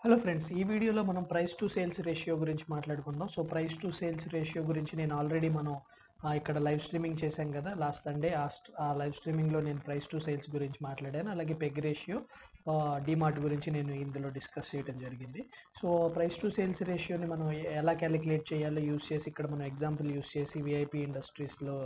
hello friends ఈ వీడియోలో మనం ప్రైస్ టు సేల్స్ రేషియో గురించి మాట్లాడుకుందాం so price to sales ratio గురించి నేను ఆల్రెడీ మనం ఆ, ఇక్కడ లైవ్ స్ట్రీమింగ్ చేశాం కదా లాస్ట్ సండే ఆ స్ట్- ఆ లైవ్ స్ట్రీమింగ్లో నేను ప్రైస్ టు సేల్స్ గురించి మాట్లాడాను అలాగే పెగ్ రేషియో డిమార్ట్ గురించి నేను ఇందులో డిస్కస్ చేయడం జరిగింది సో ప్రైస్ టు సేల్స్ రేషియోని మనం ఎ- ఎలా క్యాలిక్యులేట్ చేయాలో యూస్ చేసి ఇక్కడ మనం ఎగ్జాంపుల్ యూస్ చేసి విఐపి ఇండస్ట్రీస్లో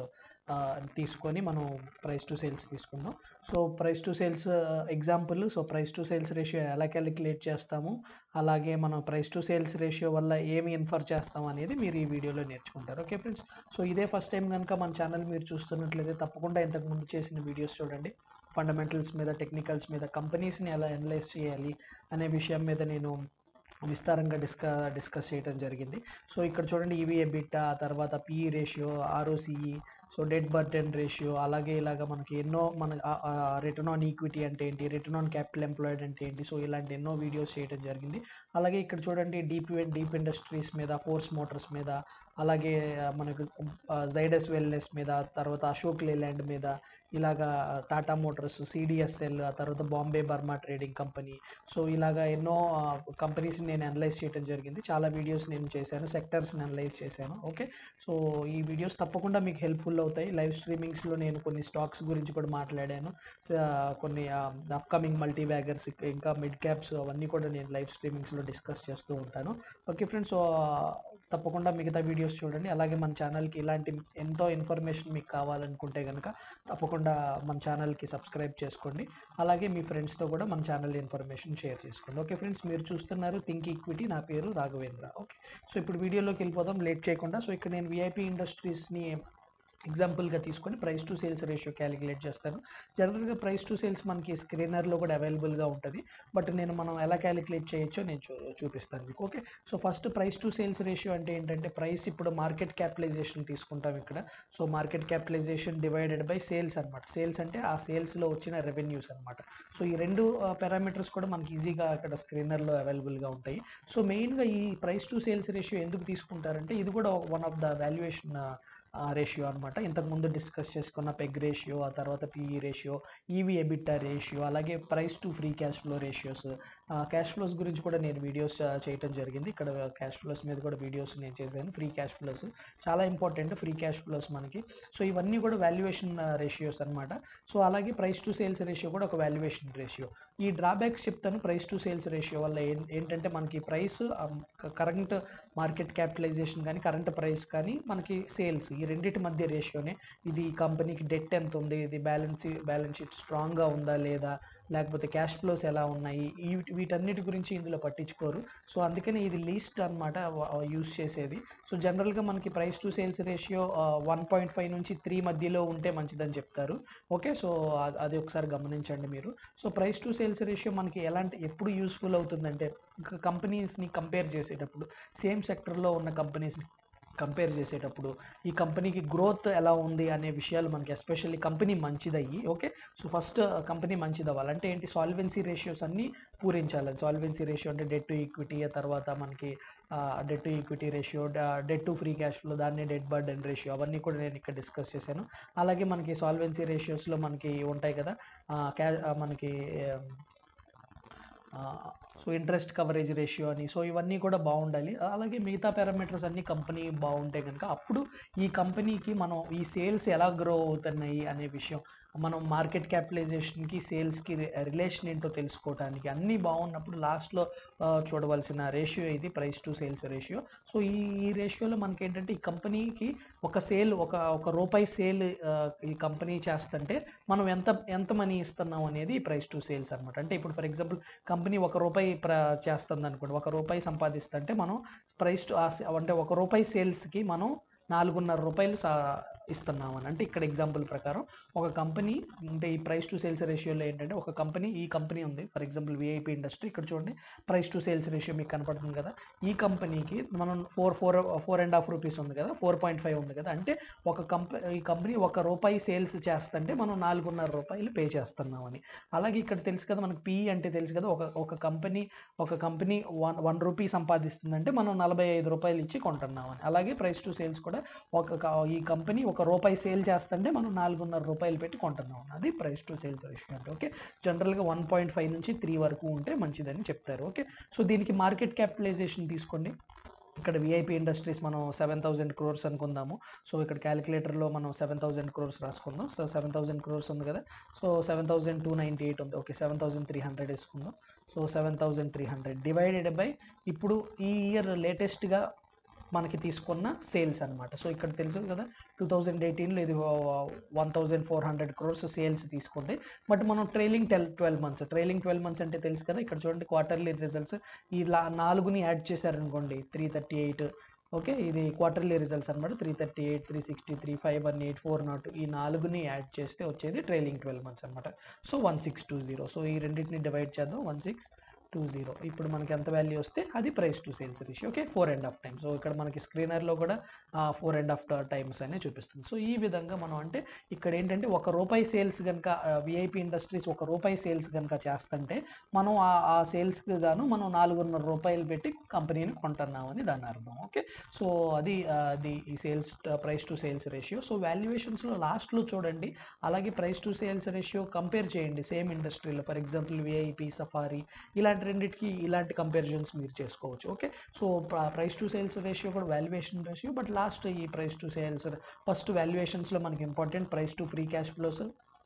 తీసుకొని మనం ప్రైస్ టు సేల్స్ తీసుకుందాం so price to sales example so price to sales ratio ఎలా క్యాలిక్యులేట్ చేస్తాము అలాగే మనం ప్రైస్ టు సేల్స్ రేషియో వల్ల ఏమి ఇన్ఫర్ చేస్తాం అనేది మీరు ఈ వీడియోలో నేర్చుకుంటారు ఓకే ఫ్రెండ్స్ సో ఇదే ఫస్ట్ టైం కనుక మన ఛానల్ మీరు చూస్తున్నట్లయితే తప్పకుండా ఇంతకు ముందు చేసిన వీడియోస్ చూడండి ఫండమెంటల్స్ మీద టెక్నికల్స్ మీద కంపెనీస్ని ఎలా అనలైజ్ చేయాలి అనే విషయం మీద నేను విస్తారంగా డిస్క డిస్కస్ చేయడం జరిగింది సో ఇక్కడ చూడండి ఈవీ ఎబిటా తర్వాత PE ratio ROCE so debt burden ratio అలాగే ఇలాగ మనకి ఎన్నో మన రిటర్న్ ఆన్ ఈక్విటీ అంటే ఏంటి రిటర్న్ ఆన్ క్యాపిటల్ ఎంప్లాయిడ్ అంటే ఏంటి సో ఇలాంటి ఎన్నో వీడియోస్ చేయడం జరిగింది అలాగే ఇక్కడ చూడండి డీప్ డీప్ ఇండస్ట్రీస్ మీద ఫోర్స్ మోటార్స్ మీద అలాగే ఆ, మనకు జైడస్ వెల్నెస్ మీద తర్వాత అశోక్ లేలాండ్ మీద ఇలాగా టాటా మోటార్స్ సిడిఎస్ఎల్ ఆ తర్వాత Bombay Burmah trading company so ఇలాగా ఎన్నో కంపెనీస్ని నేను అనలైజ్ చేయడం జరిగింది చాలా వీడియోస్ నేను చేశాను సెక్టర్స్ని అనలైజ్ చేశాను ఓకే సో ఈ వీడియోస్ తప్పకుండా మీకు హెల్ప్ఫుల్ అవుతాయి లైవ్ స్ట్రీమింగ్స్లో నేను కొన్ని స్టాక్స్ గురించి కూడా మాట్లాడాను స- కొన్ని అప్కమింగ్ మల్టీ బ్యాగర్స్ ఇంకా మిడ్ క్యాప్స్ అవన్నీ కూడా నేను లైవ్ స్ట్రీమింగ్స్లో డిస్కస్ చేస్తూ ఉంటాను ఓకే ఫ్రెండ్స్ సో తప్పకుండా మిగతా వీడియోస్ చూడండి అలాగే మన ఛానల్కి ఇలాంటి ఎంతో ఇన్ఫర్మేషన్ మీకు కావాలనుకుంటే కనుక తప్పకుండా మన ఛానల్కి సబ్స్క్రైబ్ చేసుకోండి అలాగే మీ ఫ్రెండ్స్తో కూడా మన ఛానల్ ఇన్ఫర్మేషన్ షేర్ చేసుకోండి ఓకే ఫ్రెండ్స్ మీరు చూస్తున్నారు థింక్ ఈక్విటీ నా పేరు రాఘవేంద్ర ఓకే సో ఇప్పుడు వీడియోలోకి వెళ్ళిపోదాం లేట్ చేయకుండా సో ఇక్కడ నేను విఐపి ఇండస్ట్రీస్ని ఎగ్జాంపుల్గా తీసుకొని price to sales ratio calculate చేస్తాను జనరల్గా ప్రైస్ టు సేల్స్ మనకి స్క్రీనర్లో కూడా అవైలబుల్గా ఉంటుంది బట్ నేను మనం ఎలా క్యాలిక్యులేట్ చేయొచ్చో నేను చూ చూపిస్తాను మీకు okay so first price to sales ratio అంటే ఏంటంటే ప్రైస్ ఇప్పుడు మార్కెట్ క్యాపిటలైజేషన్ తీసుకుంటాం ఇక్కడ so market capitalisation divided by sales అనమాట సేల్స్ అంటే ఆ సేల్స్లో వచ్చిన రెవెన్యూస్ అనమాట సో ఈ రెండు పారామీటర్స్ కూడా మనకి ఈజీగా అక్కడ స్క్రీనర్లో అవైలబుల్గా ఉంటాయి సో మెయిన్గా ఈ ప్రైస్ టు సేల్స్ రేషియో ఎందుకు తీసుకుంటారంటే ఇది కూడా one of the valuation ratio అనమాట ఇంతకుముందు డిస్కస్ చేసుకున్న పెగ్ రేషియో ఆ తర్వాత PE ratio EV EBITDA ratio అలాగే price to free cash flow ratios cash flows గురించి కూడా నేను వీడియోస్ చేయటం జరిగింది ఇక్కడ క్యాష్ ఫ్లోస్ మీద కూడా వీడియోస్ నేను చేశాను ఫ్రీ క్యాష్ ఫ్లోస్ చాలా ఇంపార్టెంట్ ఫ్రీ క్యాష్ ఫ్లోస్ మనకి సో ఇవన్నీ కూడా వాల్యుయేషన్ రేషియోస్ అనమాట సో అలాగే ప్రైస్ టు సేల్స్ రేషియో కూడా ఒక వాల్యుయేషన్ రేషియో ఈ డ్రాబ్యాక్స్ చెప్తాను ప్రైస్ టు సేల్స్ రేషియో వల్ల ఏం- ఏంటంటే మనకి ప్రైస్ కరెంట్ మార్కెట్ క్యాపిటలైజేషన్ కానీ కరెంట్ ప్రైస్ కానీ మనకి సేల్స్ ఈ రెండింటి మధ్య రేషియోనే ఇది ఈ కంపెనీకి డెట్ ఎంత ఉంది ఇది బ్యాలెన్స్ బ్యాలెన్స్ షీట్ స్ట్రాంగ్గా ఉందా లేదా లేకపోతే క్యాష్ ఫ్లోస్ ఎలా ఉన్నాయి ఈ వీటన్నిటి గురించి ఇందులో పట్టించుకోరు సో అందుకనే ఇది లీస్ట్ అనమాట యూస్ చేసేది సో జనరల్గా మనకి price to sales ratio one point five నుంచి త్రీ మధ్యలో ఉంటే మంచిదని చెప్తారు ఓకే సో అ- అది ఒకసారి గమనించండి మీరు so price to sales ratio మనకి ఎలాంటి ఎప్పుడు యూస్ఫుల్ అవుతుందంటే కంపెనీస్ని కంపేర్ చేసేటప్పుడు సేమ్ సెక్టర్లో ఉన్న కంపెనీస్ని కంపేర్ చేసేటప్పుడు ఈ కంపెనీకి గ్రోత్ ఎలా ఉంది అనే విషయాలు మనకి ఎస్పెషల్లీ కంపెనీ మంచిదయ్యి ఓకే సో ఫస్ట్ కంపెనీ మంచిది అవ్వాలి అంటే ఏంటి సాల్వెన్సీ రేషియోస్ అన్నీ పూరించాలి సాల్వెన్సీ రేషియో అంటే డెట్ టు ఈక్విటీ ఆ తర్వాత మనకి debt to equity ratio debt to free cash flow దాన్ని డెట్ బర్డెన్ రేషియో అవన్నీ కూడా నేను ఇక్కడ డిస్కస్ చేశాను అలాగే మనకి సాల్వెన్సీ రేషియోస్లో మనకి ఉంటాయి కదా ఆ, క్యా ఆ, మనకి సో ఇంట్రెస్ట్ కవరేజ్ రేషియో అని సో ఇవన్నీ కూడా బాగుండాలి అలాగే మిగతా పారామీటర్స్ అన్ని కంపెనీ బాగుంటే కనుక అప్పుడు ఈ కంపెనీకి మనం ఈ సేల్స్ ఎలా గ్రో అవుతున్నాయి అనే విషయం మనం మార్కెట్ క్యాపిటలైజేషన్కి సేల్స్కి రిలేషన్ ఏంటో తెలుసుకోవడానికి అన్నీ బాగున్నప్పుడు లాస్ట్లో చూడవలసిన రేషియో ఇది price to sales ratio so ఈ ఈ రేషియోలో మనకి ఏంటంటే ఈ కంపెనీకి ఒక సేల్ ఒక ఒక రూపాయి సేల్ ఈ కంపెనీ చేస్తుంటే మనం ఎంత ఎంత మనీ ఇస్తున్నాం అనేది ప్రైస్ టు సేల్స్ అనమాట అంటే ఇప్పుడు ఫర్ ఎగ్జాంపుల్ కంపెనీ ఒక రూపాయి ప్ర చేస్తుంది అనుకోండి ఒక రూపాయి సంపాదిస్తుంటే మనం ప్రైస్ టు అంటే ఒక రూపాయి సేల్స్కి మనం నాలుగున్నర రూపాయలు సా ఇస్తున్నామని అంటే ఇక్కడ ఎగ్జాంపుల్ ప్రకారం ఒక కంపెనీ అంటే ఈ ప్రైస్ టు సేల్స్ రేషియోలో ఏంటంటే ఒక కంపెనీ ఈ కంపెనీ ఉంది ఫర్ ఎగ్జాంపుల్ విఐపి ఇండస్ట్రీ ఇక్కడ చూడండి ప్రైస్ టు సేల్స్ రేషియో మీకు కనపడుతుంది కదా ఈ కంపెనీకి మనం four four four and half rupees ఉంది కదా ఫోర్ పాయింట్ ఫైవ్ ఉంది కదా అంటే ఒక కంపెనీ ఈ కంపెనీ ఒక రూపాయి సేల్స్ చేస్తుంటే మనం నాలుగున్నర రూపాయలు పే చేస్తున్నామని అలాగే ఇక్కడ తెలుసు కదా మనకి పిఈ అంటే తెలుసు కదా ఒక ఒక కంపెనీ ఒక కంపెనీ వన్ వన్ రూపీ సంపాదిస్తుందంటే మనం నలభై ఐదు రూపాయలు ఇచ్చి కొంటున్నామని అలాగే ప్రైస్ టు సేల్స్ కూడా ఒక క- ఈ కంపెనీ ఒక రూపాయి సేల్ చేస్తుంటే మనం నాలుగున్నర రూపాయలు పెట్టి కొంటున్నాం అది ప్రైస్ టు సేల్స్ రేషియో అంటే ఓకే జనరల్గా వన్ పాయింట్ ఫైవ్ నుంచి త్రీ వరకు ఉంటే మంచిదని చెప్తారు ఓకే సో దీనికి మార్కెట్ క్యాపిటలైజేషన్ తీసుకోండి ఇక్కడ విఐపి ఇండస్ట్రీస్ మనం సెవెన్ థౌసండ్ క్రోర్స్ అనుకుందాము సో ఇక్కడ క్యాలిక్యులేటర్లో మనం సెవెన్ థౌసండ్ క్రోర్స్ రాసుకుందాం సో సెవెన్ థౌసండ్ క్రోర్స్ ఉంది కదా so seven thousand two ninety eight ఉంది okay seven thousand three hundred వేసుకుందాం so seven thousand three hundred divided by ఇప్పుడు ఈ ఇయర్ లేటెస్ట్గా మనకి తీసుకున్న సేల్స్ అన్నమాట సో ఇక్కడ తెలుసు కదా టూ థౌజండ్ ఎయిటీన్లో ఇది one thousand four hundred crores sales తీసుకుంది బట్ మనం ట్రైలింగ్ టెల్ twelve months trailing twelve months అంటే తెలుసు కదా ఇక్కడ చూడండి క్వార్టర్లీ రిజల్ట్స్ ఈ లా నాలుగుని యాడ్ చేశారనుకోండి త్రీ థర్టీ ఎయిట్ ఓకే ఇది క్వార్టర్లీ రిజల్ట్స్ అనమాట three thirty eight three sixty three five one eight four nought ఈ నాలుగుని యాడ్ చేస్తే వచ్చేది ట్రైలింగ్ ట్వెల్వ్ మంత్స్ అనమాట so one six two zero so ఈ రెండింటిని డివైడ్ చేద్దాం వన్ సిక్స్ టూ జీరో ఇప్పుడు మనకి ఎంత వాల్యూ వస్తే అది price to sales ratio okay four and half time so ఇక్కడ మనకి స్క్రీనర్లో కూడా ఫోర్ అండ్ హాఫ్ టైమ్స్ అనే చూపిస్తుంది సో ఈ విధంగా మనం అంటే ఇక్కడ ఏంటంటే ఒక రూపాయి సేల్స్ కనుక విఐపి ఇండస్ట్రీస్ ఒక రూపాయి సేల్స్ కనుక చేస్తుంటే మనం ఆ- ఆ సేల్స్కి గాను మనం నాలుగున్నర రూపాయలు పెట్టి కంపెనీని కొంటున్నామని దాని అర్థం ఓకే సో అది ఆ, అది ఈ sales price to sales ratio so వాల్యుయేషన్స్లో లాస్ట్లో చూడండి అలాగే price to sales ratio compare చేయండి సేమ్ ఇండస్ట్రీలో ఫర్ ఎగ్జాంపుల్ విఐపి సఫారీ ఇలాంటి రెండింటికి ఇలాంటి కంపారిజన్స్ మీరు చేసుకోవచ్చు okay so price to sales ratio కూడా వాల్యుయేషన్ రేషియో బట్ లాస్ట్ ఈ ప్రైస్ టు సేల్స్ ఫస్ట్ వాల్యుయేషన్స్లో మనకి important price to free cash flows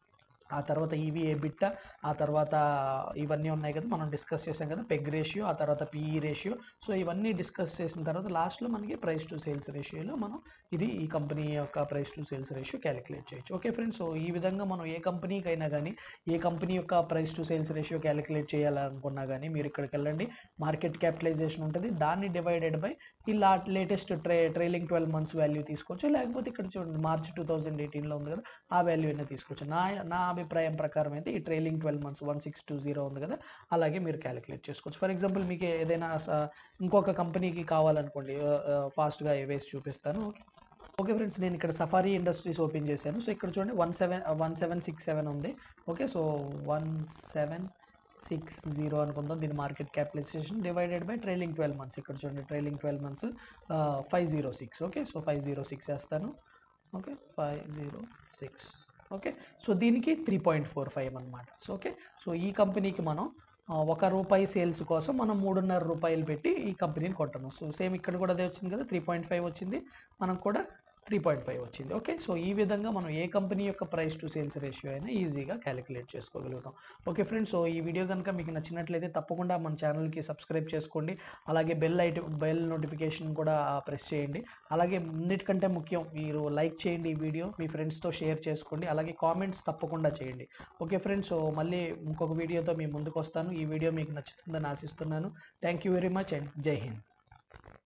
ఆ తర్వాత ఈవీ ఎబిట్ట ఆ తర్వాత ఇవన్నీ ఉన్నాయి కదా మనం డిస్కస్ చేసాం కదా పెగ్ రేషియో ఆ తర్వాత పిఈ రేషియో సో ఇవన్నీ డిస్కస్ చేసిన తర్వాత లాస్ట్లో మనకి ప్రైస్ టు సేల్స్ రేషియోలో మనం ఇది ఈ కంపెనీ యొక్క price to sales ratio calculate చేయొచ్చు ఓకే ఫ్రెండ్స్ సో ఈ విధంగా మనం ఏ కంపెనీకి అయినా కానీ ఏ కంపెనీ యొక్క price to sales ratio calculate చేయాలనుకున్నా కానీ మీరు ఇక్కడికి వెళ్ళండి మార్కెట్ క్యాపిటలైజేషన్ ఉంటుంది దాన్ని డివైడెడ్ బై ఈ లా లేటెస్ట్ ట్రే ట్రైలింగ్ ట్వెల్వ్ మంత్స్ వాల్యూ తీసుకోవచ్చు లేకపోతే ఇక్కడ చూడండి మార్చ్ టూ థౌజండ్ ఎయిటీన్లో ఉంది కదా ఆ వాల్యూ అయినా తీసుకోవచ్చు నా నా అభిప్రాయం ప్రకారం అయితే ఈ trailing twelve months one six two zero ఉంది కదా అలాగే మీరు క్యాలిక్యులేట్ చేసుకోవచ్చు ఫర్ ఎగ్జాంపుల్ మీకు ఏదైనా స- ఇంకొక కంపెనీకి కావాలనుకోండి ఫాస్ట్గా వేసి చూపిస్తాను ఓకే ఓకే ఫ్రెండ్స్ నేను ఇక్కడ సఫారీ ఇండస్ట్రీస్ ఓపెన్ చేశాను సో ఇక్కడ చూడండి one seven one seven six seven ఉంది okay so one seven six zero అనుకుందాం దీని market capitalisation divided by trailing twelve months ఇక్కడ చూడండి trailing twelve months five zero six okay so five zero six వేస్తాను okay five zero six okay so దీనికి three point four five అనమాట so okay so ఈ కంపెనీకి మనం ఆ, ఒక రూపాయి సేల్స్ కోసం మనం మూడున్నర రూపాయలు పెట్టి ఈ కంపెనీని కొంటున్నాం సో సేమ్ ఇక్కడ కూడా అదే వచ్చింది కదా త్రీ పాయింట్ ఫైవ్ వచ్చింది మనం కూడా త్రీ పాయింట్ ఫైవ్ వచ్చింది ఓకే సో ఈ విధంగా మనం ఏ కంపెనీ యొక్క ప్రైస్ టు సేల్స్ రేషియో అయినా ఈజీగా క్యాలిక్యులేట్ చేసుకోగలుగుతాం ఓకే ఫ్రెండ్స్ సో ఈ వీడియో కనుక మీకు నచ్చినట్లయితే తప్పకుండా మన ఛానల్కి సబ్స్క్రైబ్ చేసుకోండి అలాగే బెల్ ఐట బెల్ నోటిఫికేషన్ కూడా ప్రెస్ చేయండి అలాగే అన్నిటికంటే ముఖ్యం మీరు లైక్ చేయండి ఈ వీడియో మీ ఫ్రెండ్స్తో షేర్ చేసుకోండి అలాగే కామెంట్స్ తప్పకుండా చేయండి ఓకే ఫ్రెండ్స్ సో మళ్ళీ ఇంకొక వీడియోతో మీ ముందుకు వస్తాను ఈ వీడియో మీకు నచ్చుతుందని ఆశిస్తున్నాను thank you very much and జై హింద్